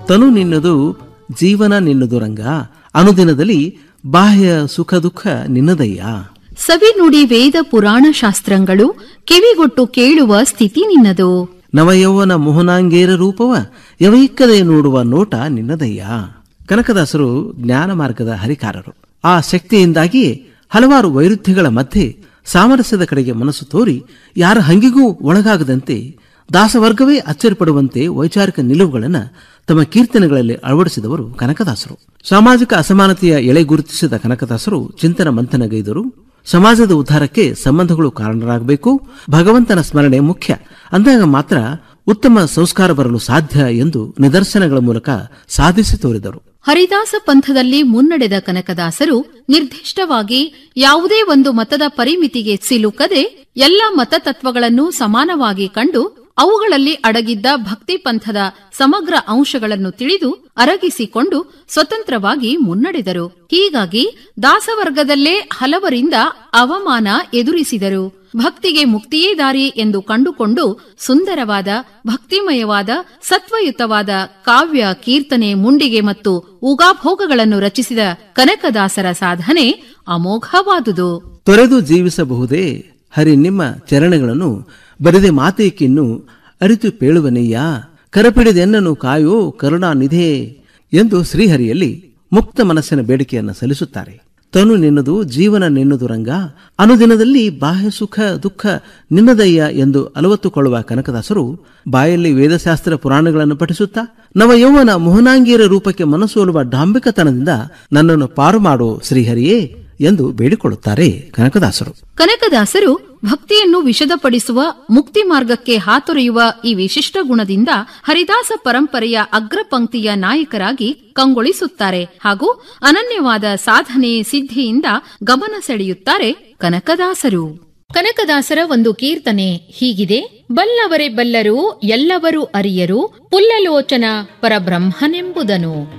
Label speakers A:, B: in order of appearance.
A: ತನು ನಿನ್ನದು ಜೀವನ ನಿನ್ನದು ರಂಗ ಅನುದಿನದಲ್ಲಿ ಬಾಹ್ಯ ಸುಖ ದುಃಖ ನಿನ್ನದಯ್ಯ
B: ಸವಿ ನುಡಿ ವೇದ ಪುರಾಣ ಶಾಸ್ತ್ರಗಳು ಕಿವಿಗೊಟ್ಟು ಕೇಳುವ ಸ್ಥಿತಿ ನಿನ್ನದು
A: ನವಯೌವನ ಮೋಹನಾಂಗೇರ ರೂಪವ ಯವೈಕ್ಕದೆ ನೋಡುವ ನೋಟ ನಿನ್ನದಯ್ಯ ಕನಕದಾಸರು ಜ್ಞಾನ ಮಾರ್ಗದ ಹರಿಕಾರರು ಆ ಶಕ್ತಿಯಿಂದಾಗಿಯೇ ಹಲವಾರು ವೈರುಧ್ಯಗಳ ಮಧ್ಯೆ ಸಾಮರಸ್ಯದ ಕಡೆಗೆ ಮನಸ್ಸು ತೋರಿ ಯಾರ ಹಂಗಿಗೂ ಒಳಗಾಗದಂತೆ ದಾಸವರ್ಗವೇ ಅಚ್ಚರಿಪಡುವಂತೆ ವೈಚಾರಿಕ ನಿಲುವುಗಳನ್ನು ತಮ್ಮ ಕೀರ್ತನೆಗಳಲ್ಲಿ ಅಳವಡಿಸಿದವರು ಕನಕದಾಸರು ಸಾಮಾಜಿಕ ಅಸಮಾನತೆಯ ಎಳೆ ಗುರುತಿಸಿದ ಕನಕದಾಸರು ಚಿಂತನ ಮಂಥನಗೈದರು ಸಮಾಜದ ಉದ್ಧಾರಕ್ಕೆ ಸಂಬಂಧಗಳು ಕಾರಣರಾಗಬೇಕು ಭಗವಂತನ ಸ್ಮರಣೆ ಮುಖ್ಯ ಅಂದಾಗ ಮಾತ್ರ ಉತ್ತಮ ಸಂಸ್ಕಾರ ಬರಲು ಸಾಧ್ಯ ಎಂದು ನಿದರ್ಶನಗಳ ಮೂಲಕ ಸಾಧಿಸಿ ತೋರಿದರು
B: ಹರಿದಾಸ ಪಂಥದಲ್ಲಿ ಮುನ್ನಡೆದ ಕನಕದಾಸರು ನಿರ್ದಿಷ್ಟವಾಗಿ ಯಾವುದೇ ಒಂದು ಮತದ ಪರಿಮಿತಿಗೆ ಸಿಲುಕದೆ ಎಲ್ಲ ಮತತತ್ವಗಳನ್ನು ಸಮಾನವಾಗಿ ಕಂಡು ಅವುಗಳಲ್ಲಿ ಅಡಗಿದ್ದ ಭಕ್ತಿ ಪಂಥದ ಸಮಗ್ರ ಅಂಶಗಳನ್ನು ತಿಳಿದು ಅರಗಿಸಿಕೊಂಡು ಸ್ವತಂತ್ರವಾಗಿ ಮುನ್ನಡೆದರು ಹೀಗಾಗಿ ದಾಸವರ್ಗದಲ್ಲೇ ಹಲವರಿಂದ ಅವಮಾನ ಎದುರಿಸಿದರು ಭಕ್ತಿಗೆ ಮುಕ್ತಿಯೇ ದಾರಿ ಎಂದು ಕಂಡುಕೊಂಡು ಸುಂದರವಾದ ಭಕ್ತಿಮಯವಾದ ಸತ್ವಯುತವಾದ ಕಾವ್ಯ ಕೀರ್ತನೆ ಮುಂಡಿಗೆ ಮತ್ತು ಉಗಾಭೋಗಗಳನ್ನು ರಚಿಸಿದ ಕನಕದಾಸರ ಸಾಧನೆ ಅಮೋಘವಾದುದು
A: ತೊರೆದು ಜೀವಿಸಬಹುದೇ ಹರಿ ನಿಮ್ಮ ಚರಣಗಳನ್ನು ಬರೆದೆ ಮಾತೇಕಿನ್ನು ಅರಿತು ಪೇಳುವನಯ್ಯ ಕರಪಿಡಿದೆನ್ನನು ಕಾಯೋ ಕರುಣಾನಿಧೇ ಎಂದು ಶ್ರೀಹರಿಯಲ್ಲಿ ಮುಕ್ತ ಮನಸ್ಸಿನ ಬೇಡಿಕೆಯನ್ನು ಸಲ್ಲಿಸುತ್ತಾರೆ ತನು ನಿನ್ನದು ಜೀವನ ನಿನ್ನದು ರಂಗ ಅನುದಿನದಲ್ಲಿ ಬಾಹ್ಯ ಸುಖ ದುಃಖ ನಿನ್ನದಯ್ಯ ಎಂದು ಅಲವತ್ತುಕೊಳ್ಳುವ ಕನಕದಾಸರು ಬಾಯಲ್ಲಿ ವೇದಶಾಸ್ತ್ರ ಪುರಾಣಗಳನ್ನು ಪಠಿಸುತ್ತಾ ನವ ಯೌವನ ಮೋಹನಾಂಗಿಯರ ರೂಪಕ್ಕೆ ಮನಸೋಲುವ ಡಾಂಬಿಕತನದಿಂದ ನನ್ನನ್ನು ಪಾರು ಮಾಡೋ ಶ್ರೀಹರಿಯೇ ಎಂದು ಬೇಡಿಕೊಳ್ಳುತ್ತಾರೆ ಕನಕದಾಸರು
B: ಕನಕದಾಸರು ಭಕ್ತಿಯನ್ನು ವಿಶದಪಡಿಸುವ ಮುಕ್ತಿ ಮಾರ್ಗಕ್ಕೆ ಹಾತೊರೆಯುವ ಈ ವಿಶಿಷ್ಟ ಗುಣದಿಂದ ಹರಿದಾಸ ಪರಂಪರೆಯ ಅಗ್ರಪಂಕ್ತಿಯ ನಾಯಕರಾಗಿ ಕಂಗೊಳಿಸುತ್ತಾರೆ ಹಾಗೂ ಅನನ್ಯವಾದ ಸಾಧನೆ ಸಿದ್ಧಿಯಿಂದ ಗಮನ ಸೆಳೆಯುತ್ತಾರೆ ಕನಕದಾಸರು ಕನಕದಾಸರ ಒಂದು ಕೀರ್ತನೆ ಹೀಗಿದೆ ಬಲ್ಲವರೇ ಬಲ್ಲರು ಎಲ್ಲವರು ಅರಿಯರು ಪುಲ್ಲಲೋಚನ ಪರಬ್ರಹ್ಮನೆಂಬುದನು